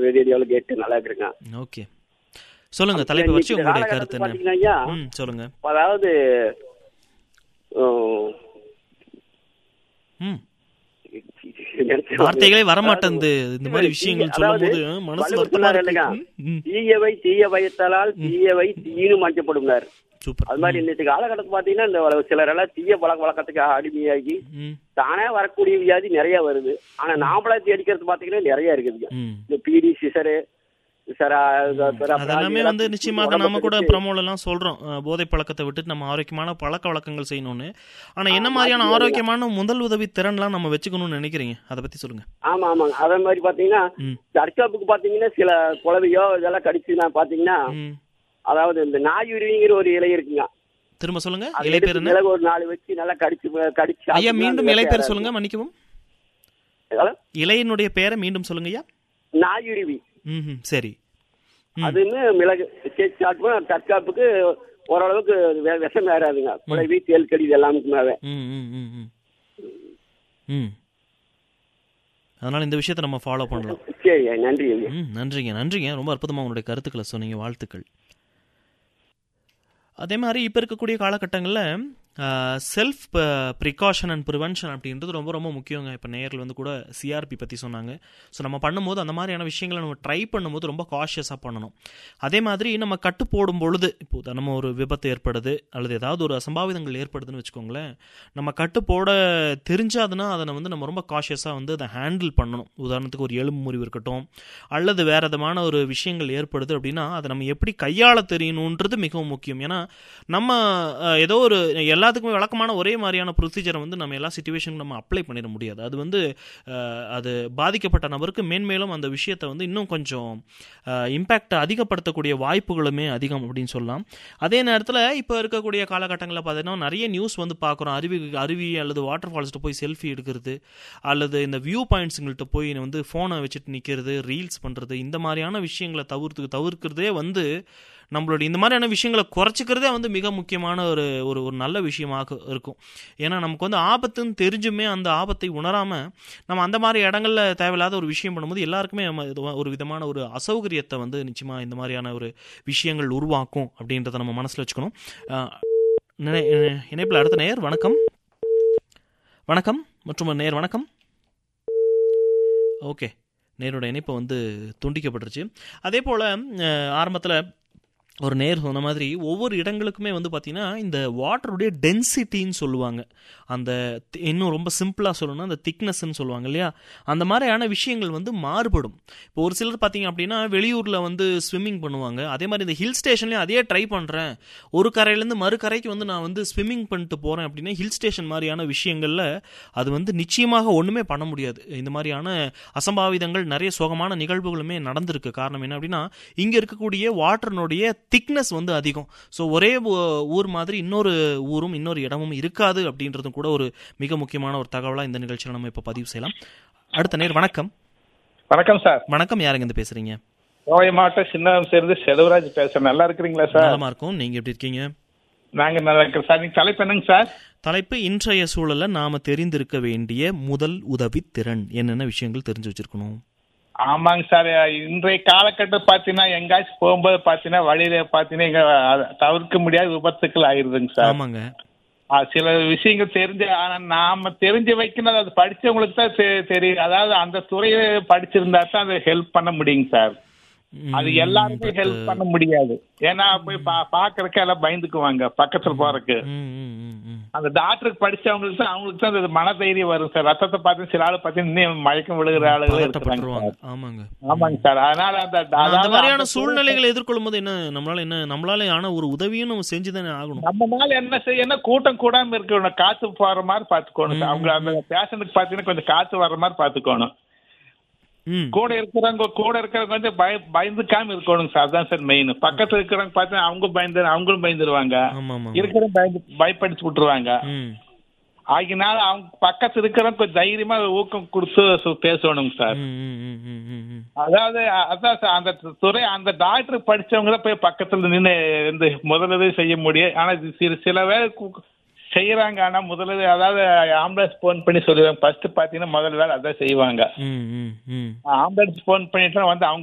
ரேடியோவில் கேட்டு நல்லா இருக்குங்க ஓகே சொல்லுங்க தலைப்பை வச்சு இந்த உங்களுடைய காலகட்டத்துல கருத்து என்ன பாத்தீங்கன்னா ஐயா, ம் சொல்லுங்க அதாவது உம், ம் வார்த்தைகளே வரமாட்டேங்குது இந்த மாதிரி விஷயங்கள் சொல்லும் போது மனசு வள்ளுவர் வருத்தமா சொன்னார் இல்லைங்க, இருக்கு ம், தீயவை தீய பயத்தால் தீயவை தீனு மஞ்சப்படும்னார் சூப்பர் அது மாதிரி இன்னைக்கு காலகட்டத்தில் பாத்தீங்கன்னா இந்த சிலர் எல்லாம் தீய பழக்க வழக்கத்துக்கு அடிமையாகி ம் தானே வரக்கூடிய வியாதி நிறைய வருது ஆனா நாமளா தேடிக்கிறது பாத்தீங்கன்னா நிறைய இருக்குதுங்க ம் இந்த பீடி சிசரு சரா அதெல்லாமே வந்து நிச்சயமாக நாம கூட ப்ரமோல எல்லாம் சொல்றோம் அஹ், போதை பழக்கத்தை விட்டு நம்ம ஆரோக்கியமான பழக்க வழக்கங்கள் செய்யணும்னு ஆனா என்ன மாதிரியான ஆரோக்கியமான முதல் உதவி திறன்லாம் நம்ம வச்சுக்கணும்னு நினைக்கிறீங்க அதை பத்தி சொல்லுங்க ஆமா ஆமாங்க அதே மாதிரி பாத்தீங்கன்னா ம் தற்காப்புக்கு பாத்தீங்கன்னா சில குழவையோ இதெல்லாம் கடிச்சுனா பாத்தீங்கன்னா ம் அதாவது இந்த நாயுருவிங்கிற ஒரு இலை இருக்குங்க திரும்ப சொல்லுங்க அதை இலை பேர் எடுத்து என்ன மிளகு ஒரு நாலு வச்சு நல்லா கடிச்சு கடிச்சு ஐயா சாப்பிட்டோம்னா மீண்டும் அந்த இலை வேட்டை பேர் ஏறாது. சொல்லுங்க மன்னிக்கவும் ஹலோ? இலையினுடைய பேரை மீண்டும் சொல்லுங்க ஐயா நாயுருவி ம் சரி ம் அதுன்னு மிளகு சேர்த்து சாப்பிட்டோம்னா தற்காப்புக்கு ஓரளவுக்கு வே- விஷம் ஏறாதுங்க குழவி தேல் கடி இது எல்லாமுக்குமே ம் ம் ம் ம் ம் அதனால இந்த விஷயத்தை நம்ம ஃபாலோ பண்ணலாம் சரி நன்றி ஐயா ம் நன்றிங்க நன்றிங்க ரொம்ப அற்புதமாக உங்களுடைய கருத்துக்களை சொன்னீங்க வாழ்த்துக்கள் அதே மாதிரி இப்போ இருக்கக்கூடிய காலகட்டங்களில் செல்ஃப் ப்ரிகாஷன் அண்ட் ப்ரிவென்ஷன் அப்படின்றது ரொம்ப ரொம்ப முக்கியங்க இப்போ நேரில் வந்து கூட சிஆர்பி பற்றி சொன்னாங்க ஸோ நம்ம பண்ணும்போது அந்த மாதிரியான விஷயங்களை நம்ம ட்ரை பண்ணும்போது ரொம்ப காஷியஸாக பண்ணணும் அதே மாதிரி நம்ம கட்டு போடும் பொழுது இப்போ நம்ம ஒரு விபத்து ஏற்படுது அல்லது ஏதாவது ஒரு அசம்பாவிதங்கள் ஏற்படுதுன்னு வச்சுக்கோங்களேன் நம்ம கட்டு போட தெரிஞ்சாதுன்னா அதை வந்து நம்ம ரொம்ப காஷியஸாக வந்து அதை ஹேண்டில் பண்ணணும் உதாரணத்துக்கு ஒரு எலும்பு முறிவு இருக்கட்டும் அல்லது வேற விதமான ஒரு விஷயங்கள் ஏற்படுது அப்படின்னா அதை நம்ம எப்படி கையாள தெரியணுன்றது மிகவும் முக்கியம் ஏன்னா நம்ம அஹ், ஏதோ ஒரு எல்லாத்துக்குமே வழக்கமான ஒரே மாதிரியான ப்ரொசீஜரை வந்து நம்ம எல்லா சுச்சுவேஷனுக்கும் நம்ம அப்ளை பண்ணிட முடியாது அது வந்து அஹ், அது பாதிக்கப்பட்ட நபருக்கு மேன்மேலும் அந்த விஷயத்தை வந்து இன்னும் கொஞ்சம் இம்பேக்ட் அதிகப்படுத்தக்கூடிய வாய்ப்புகளுமே அதிகம் அப்படின்னு சொல்லலாம் அதே நேரத்தில் இப்போ இருக்கக்கூடிய காலகட்டங்களில் பார்த்தீங்கன்னா நிறைய நியூஸ் வந்து பார்க்குறோம் அருவி அருவி அல்லது வாட்டர் ஃபால்ஸ்ட்டு போய் செல்ஃபி எடுக்கிறது அல்லது இந்த வியூ பாயிண்ட்ஸுங்கள்ட்ட போய் வந்து ஃபோனை வச்சுட்டு நிற்கிறது ரீல்ஸ் பண்ணுறது இந்த மாதிரியான விஷயங்களை தவிர்த்து தவிர்க்கிறதே வந்து நம்மளுடைய இந்த மாதிரியான விஷயங்களை குறைச்சிக்கிறதே வந்து மிக முக்கியமான ஒரு ஒரு ஒரு நல்ல விஷயமாக இருக்கும் ஏன்னா நமக்கு வந்து ஆபத்துன்னு தெரிஞ்சுமே அந்த ஆபத்தை உணராமல் நம்ம அந்த மாதிரி இடங்கள்ல தேவையில்லாத ஒரு விஷயம் பண்ணும்போது எல்லாருக்குமே நம்ம இது ஒரு விதமான ஒரு அசௌகரியத்தை வந்து நிச்சயமாக இந்த மாதிரியான ஒரு விஷயங்கள் உருவாக்கும் அப்படின்றத நம்ம மனசில் வச்சுக்கணும் அஹ், நினை- இணைப்பில் அடுத்த நேர் வணக்கம் வணக்கம் மற்றும் ஒரு நேர் வணக்கம் ஓகே நேரோட இணைப்பு வந்து துண்டிக்கப்பட்டுருச்சு அதே போல் ஆரம்பத்தில் ஒரு நேர் சொன்ன மாதிரி ஒவ்வொரு இடங்களுக்குமே வந்து பார்த்திங்கன்னா இந்த வாட்டருடைய டென்சிட்டின்னு சொல்லுவாங்க அந்த தி- இன்னும் ரொம்ப சிம்பிளாக சொல்லணும்னா அந்த திக்னஸ்ன்னு சொல்லுவாங்க இல்லையா அந்த மாதிரியான விஷயங்கள் வந்து மாறுபடும் இப்போ ஒரு சிலர் பார்த்தீங்க அப்படின்னா வெளியூரில் வந்து ஸ்விம்மிங் பண்ணுவாங்க அதே மாதிரி இந்த ஹில் ஸ்டேஷன்லேயும் அதே ட்ரை பண்ணுறேன் ஒரு கரையிலேருந்து மறு கரைக்கு வந்து நான் வந்து ஸ்விம்மிங் பண்ணிட்டு போகிறேன் அப்படின்னா ஹில் ஸ்டேஷன் மாதிரியான விஷயங்களில் அது வந்து நிச்சயமாக ஒன்றுமே பண்ண முடியாது இந்த மாதிரியான அசம்பாவிதங்கள் நிறைய சோகமான நிகழ்வுகளுமே நடந்திருக்கு காரணம் என்ன அப்படின்னா இங்கே இருக்கக்கூடிய வாட்டர்னுடைய திக்னஸ் வந்து அதிகம் ஸோ ஒரே ஊ- ஊர் மாதிரி இன்னொரு ஊரும் இன்னொரு இடமும் இருக்காது அப்படின்றதும் கூட ஒரு மிக முக்கியமான ஒரு தகவலாக இந்த நிகழ்ச்சியில் நம்ம இப்போ பதிவு செய்யலாம் அடுத்த நேர் வணக்கம் வணக்கம் சார் வணக்கம் யாருங்க இருந்து பேசுறீங்க கோவை மாவட்டம் சின்னவன் சேர்ந்து செலவராஜ் பேசுறேன் நல்லா இருக்கிறீங்களா சார் நலமா இருக்கும் நீங்க எப்படி இருக்கீங்க நாங்க நல்லா இருக்கிறோம் சார் நீங்க தலைப்பு என்னங்க சார் தலைப்பு இன்றைய சூழல்ல நாம தெரிந்திருக்க வேண்டிய முதல் உதவி திறன் என்னென்ன விஷயங்கள் தெரிஞ்சு வச்சிருக்கணும் ஆமாங்க சார் இன்றைய காலகட்டம் பாத்தீங்கன்னா எங்காச்சும் போகும்போது பாத்தீங்கன்னா வழியில பாத்தீங்கன்னா எங்க அத தவிர்க்க முடியாத விபத்துக்கள் ஆயிருதுங்க சார் ஆமாங்க ஆ, சில விஷயங்கள் தெரிஞ்ச ஆனா நாம தெரிஞ்சு வைக்கணும் அது படிச்சவங்களுக்கு தான் தெ- தெரியும் அதாவது அந்த துறையை படிச்சிருந்தா தான் அதை ஹெல்ப் பண்ண முடியுங்க சார் அது ம், எல்லாருக்கும் but, ஹெல்ப் பண்ண முடியாது ஏன்னா போய் பா- பாக்குறதுக்கு எல்லாம் பயந்துக்குவாங்க பக்கத்துல போறதுக்கு ம், ம், ம், ம். அந்த டாக்டருக்கு படிச்சவங்களுக்கு தான் அவங்களுக்கு தான் அந்த மனதைரியம் வரும் சார் ரத்தத்தை பார்த்து சில ஆளு பார்த்து இன்னும் மயக்கம் விழுகிற ஆளுகளும் இருக்கிறாங்க பதட்டப்பட்டுருவாங்க சார். ஆமாங்க ஆமாங்க சார் அதனால அந்த ஆனா, அந்த அதாவது மாதிரியான அந்த சூழ்நிலைகளை எதிர்கொள்ளும் போது என்ன நம்மளால என்ன நம்மளால ஆன ஒரு உதவியும் நம்ம செஞ்சுதானே ஆகணும் நம்மனால என்ன செய்யணும் கூட்டம் கூடாம இருக்கணும் காத்து போற மாதிரி பாத்துக்கணும் சார் அவங்க அந்த பேஷண்ட்டுக்கு பாத்தீங்கன்னா கொஞ்சம் காத்து வர்ற மாதிரி பாத்துக்கணும் ம் கூட இருக்கிறவங்க கூட இருக்கிறவங்க வந்து பய பயந்துக்காம இருக்கணும் சார் அதான் சார் மெயின் பக்கத்துல இருக்கிறவங்க பார்த்தா அவங்க பயந்து அவங்களும் பயந்துருவாங்க ஆமா ஆமா இருக்கிறவங்க பயந்து பயப்படுத்தி விட்டுருவாங்க ம் ஆகினால அவங்க பக்கத்துல இருக்கிறவங்க கொஞ்சம் தைரியமா ஊக்கம் கொடுத்து சு- பேசணுங்க சார் ம், ம், ம், ம், ம், ம். அதாவது அ- அதான் சார் அந்த துறை அந்த டாக்டர் படிச்சவங்க தான் போய் பக்கத்துல நின்று இந்த முதலுதவி செய்ய முடியும் ஆனா இது சில சில பேர் கு- செய்யறாங்க ஆனா முதலுதவி அதாவது ஆம்புலன்ஸ் போன் பண்ணி சொல்லுவாங்க ஃபர்ஸ்ட் பாத்தீங்கன்னா முதல் வேலை அதான் செய்வாங்க ம், ம், ம். ஆம்புலன்ஸ் போன் பண்ணிட்டு வந்து அவங்க